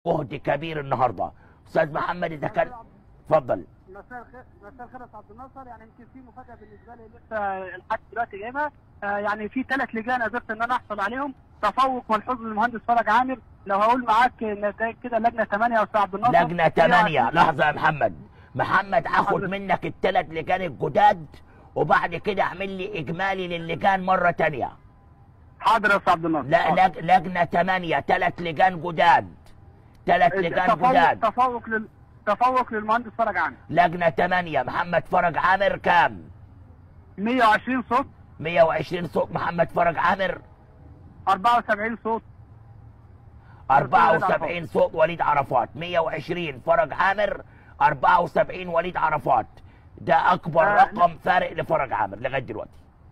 جهد كبير النهارده استاذ محمد اذا كان اتفضل مساء الخير مساء الخير يا استاذ عبد الناصر يعني يمكن في مفاجاه بالنسبه لي لسه لحد دلوقتي جايبها آه، يعني في ثلاث لجان قدرت ان انا احصل عليهم تفوق ملحوظ للمهندس فرج عامر لو هقول معاك نتائج كده لجنه 8 يا استاذ عبد الناصر لجنه 8 لحظه يا محمد محمد هاخد منك الثلاث لجان الجداد وبعد كده اعمل لي اجمالي للجان مره تانية حاضر يا استاذ عبد الناصر لا حاضر. لج... لجنه 8 ثلاث لجان جداد ثلاث لجان تفوق جداد تفوق لل تفوق للمهندس فرج عامر لجنه 8 محمد فرج عامر كام 120 صوت 120 صوت محمد فرج عامر 74 صوت 74 صوت وليد عرفات 120 فرج عامر 74 وليد عرفات ده اكبر آه، رقم فارق لفرج عامر لغايه دلوقتي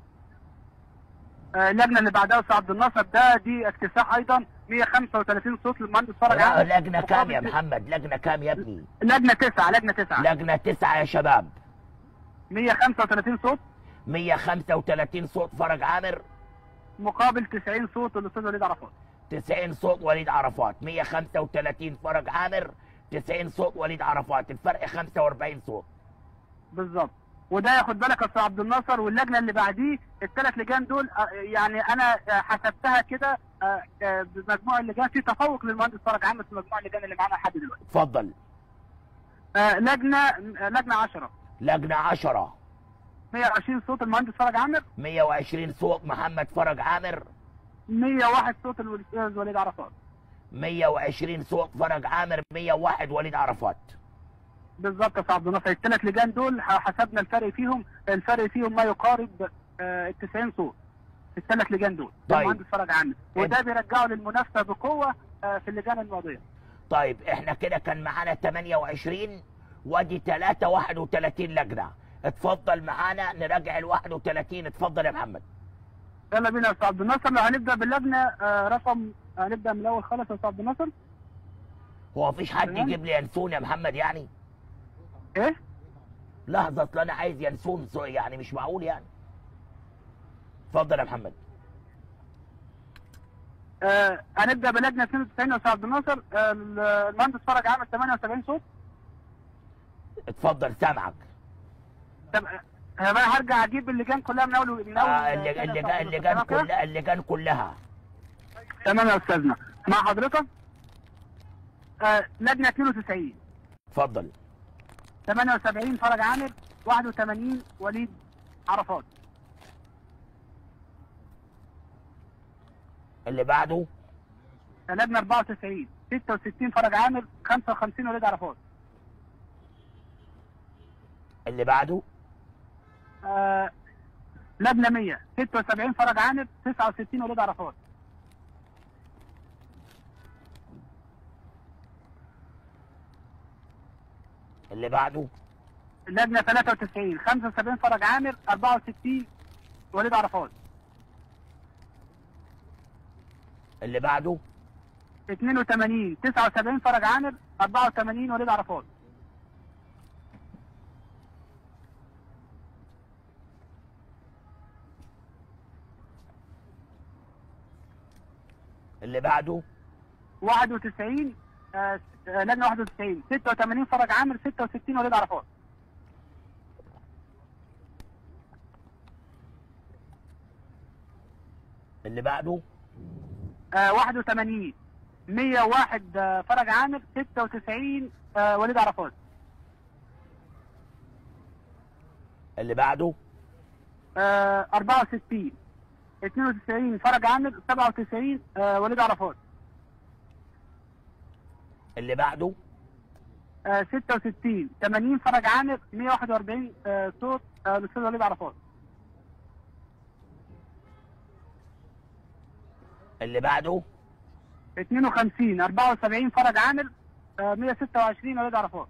آه، اللجنه اللي بعدها يا استاذ عبد الناصر ده دي اكتساح ايضا 135 صوت للمهندس فرج لا عامر لجنه كام يا مقابل- محمد لجنه كام يا ابني لجنه 9 لجنه 9 لجنه تسعة يا شباب 135 صوت 135 صوت فرج عامر مقابل 90 صوت الاستاذ وليد عرفات 90 صوت وليد عرفات 135 فرج عامر 90 صوت وليد عرفات الفرق 45 صوت بالظبط وده ياخد بالك يا استاذ عبد الناصر واللجنه اللي بعديه الثلاث لجان دول آه، يعني انا آه، حسبتها كده آه، آه، بمجموع اللجان في تفوق للمهندس فرج عامر في مجموع اللجان اللي معانا لحد دلوقتي اتفضل آه، لجنه آه، لجنه 10 لجنه 10 120 صوت المهندس فرج عامر 120 صوت محمد فرج عامر 101 صوت الاستاذ وليد عرفات 120 صوت فرج عامر 101 وليد عرفات بالظبط يا استاذ عبد الناصر الثلاث لجان دول ح- حسبنا الفرق فيهم الفرق فيهم ما يقارب آه، ال 90 صوت في الثلاث لجان دول ده طيب. المهندس فرج عامر وده بيرجعه للمنافسه بقوه آه، في اللجان الماضيه طيب احنا كده كان معانا 28 وادي 3 31 لجنه اتفضل معانا نراجع ال 31 اتفضل يا محمد يلا بينا يا استاذ عبد الناصر لو هنبدا باللجنه آه، رقم هنبدا من الاول خالص يا استاذ عبد الناصر هو مفيش حد تمام. يجيب لي ينسون يا محمد يعني ايه لحظه اصل انا عايز ينسون سو- يعني مش معقول يعني اتفضل يا محمد آه، هنبدا بلجنه 92 يا استاذ عبد الناصر آه، المهندس فرج عامل 78 صوت اتفضل سامعك طب آه، انا بقى هرجع اجيب اللجان كلها من اول من اول آه آه، اللج- كده يا اللجان أستاذ اللجان عبد الناصر. كلها اللجان كلها تمام يا استاذنا مع حضرتك آه لجنه 92 اتفضل 78 فرج عامر 81 وليد عرفات اللي بعده لجنه 94 66 فرج عامر 55 وليد عرفات اللي بعده آه لجنه 100 76 فرج عامر 69 وليد عرفات اللي بعده لجنه 93 75 فرج عامر 64 وليد عرفات اللي بعده 82 79 فرج عامر 84 وليد عرفات اللي بعده 91 آه، آه، لجنه 91 86 فرج عامر 66 وليد عرفات اللي بعده آه، 81 101 آه، فرج عامر 96 آه، وليد عرفات اللي بعده آه، 64 92 فرج عامر 97 آه، وليد عرفات اللي بعده آه، 66 80 فرج عامر 141 آه، صوت آه، الاستاذ وليد عرفات اللي بعده 52 74 فرج عامر آه، 126 وليد عرفات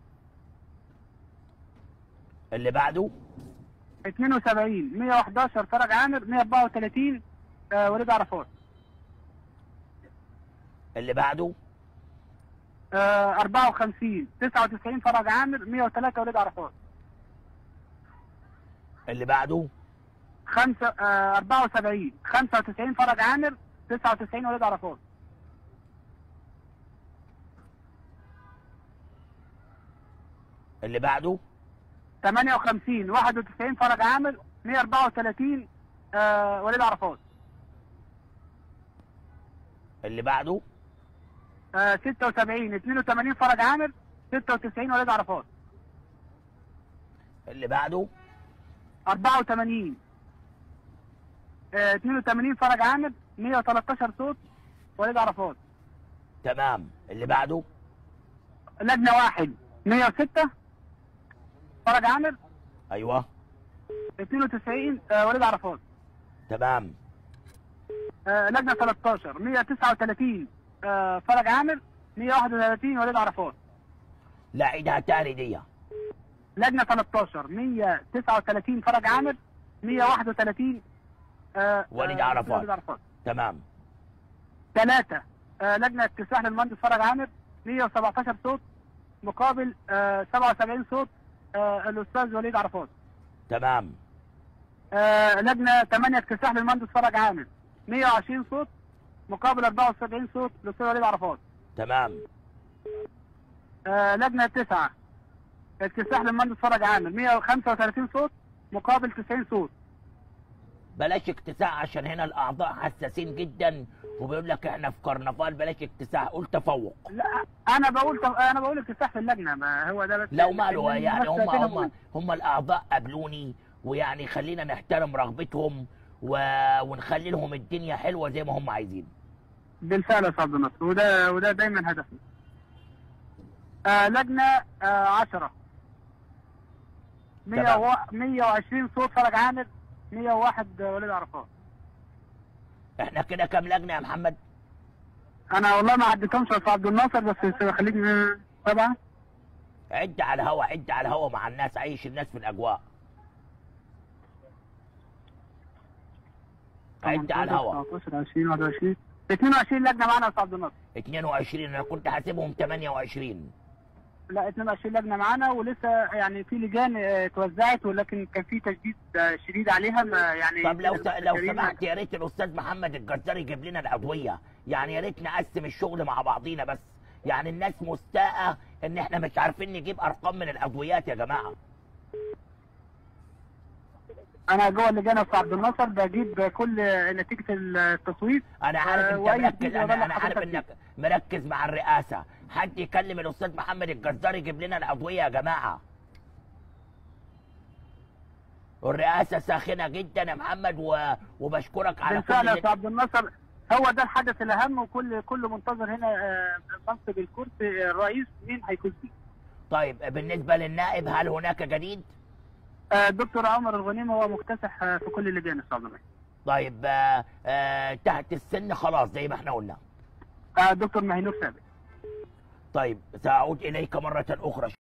اللي بعده 72 111 فرج عامر 134 آه، وليد عرفات اللي بعده آه، 54 99 فرج عامر 103 وليد عرفات اللي بعده خمسة آه، 74 95 فرج عامر 99 وليد عرفات اللي بعده 58 91 فرج عامر 134 آه وليد عرفات اللي بعده آه 76 82 فرج عامر 96 وليد عرفات اللي بعده 84 آه 82 فرج عامر 113 صوت وليد عرفات تمام اللي بعده لجنه واحد 106 فرج عامر ايوه 92 آه وليد عرفات تمام آه لجنه 13 139 آه فرج عامر 131 وليد عرفات لا عيدها تاني دي لجنه 13 139 فرج عامر 131 آه وليد آه، عرفات. وليد عرفات تمام ثلاثة آه لجنة اكتساح للمهندس فرج عامر 117 صوت مقابل آه 77 صوت آه الأستاذ وليد عرفات تمام آه لجنة 8 اكتساح للمهندس فرج عامر 120 صوت مقابل 74 صوت الأستاذ وليد عرفات تمام آه لجنة 9 اكتساح للمهندس فرج عامر 135 صوت مقابل 90 صوت بلاش اكتساح عشان هنا الاعضاء حساسين جدا وبيقول لك احنا في كرنفال بلاش اكتساح قول تفوق لا انا بقول انا بقول اكتساح في اللجنه ما هو ده بس لو ماله يعني هم المنافسة هم بينهم. هم الاعضاء قابلوني ويعني خلينا نحترم رغبتهم و... ونخلي لهم الدنيا حلوه زي ما هم عايزين بالفعل يا استاذ عبد الناصر وده وده دايما هدفنا. آه لجنه آه 10 تمام. 120 صوت فرج عامر 101 وليد عرفات. احنا كده كام لجنه يا محمد انا والله ما عديتهمش يا استاذ عبد الناصر بس خليك سبعه عد على الهوا عد على الهوا مع الناس عيش الناس في الاجواء عد على الهوا 19 20 21 22 لجنه معانا يا استاذ عبد الناصر. 22 انا كنت حاسبهم 28 لا 22 لجنه معانا ولسه يعني في لجان آه، اتوزعت ولكن كان في تجديد آه، شديد عليها ما يعني طب لو س... لو المستشارين- سمحت يا ريت الاستاذ محمد الجزار يجيب لنا العضويه يعني يا ريت نقسم الشغل مع بعضينا بس يعني الناس مستاءة ان احنا مش عارفين نجيب ارقام من العضويات يا جماعه انا جوه اللجان يا استاذ عبد الناصر بجيب كل نتيجه التصويت انا عارف آه، انت وأي مركز فيديو انا ببلغ انا عارف حضرتك انك مركز مع الرئاسه حد يكلم الاستاذ محمد الجزار يجيب لنا العضويه يا جماعه والرئاسه ساخنه جدا يا محمد و... وبشكرك على كل بالفعل يا اللي- استاذ عبد الناصر هو ده الحدث الاهم وكل كل منتظر هنا آه، منصب الكرسي الرئيس مين هيكون فيه طيب بالنسبه للنائب هل هناك جديد آه، دكتور عمر الغنيم هو مكتسح آه، في كل اللجان يا استاذ عبد الناصر طيب آه آه تحت السن خلاص زي ما احنا قلنا آه، دكتور مهنوف ثابت طيب سأعود إليك مرة أخرى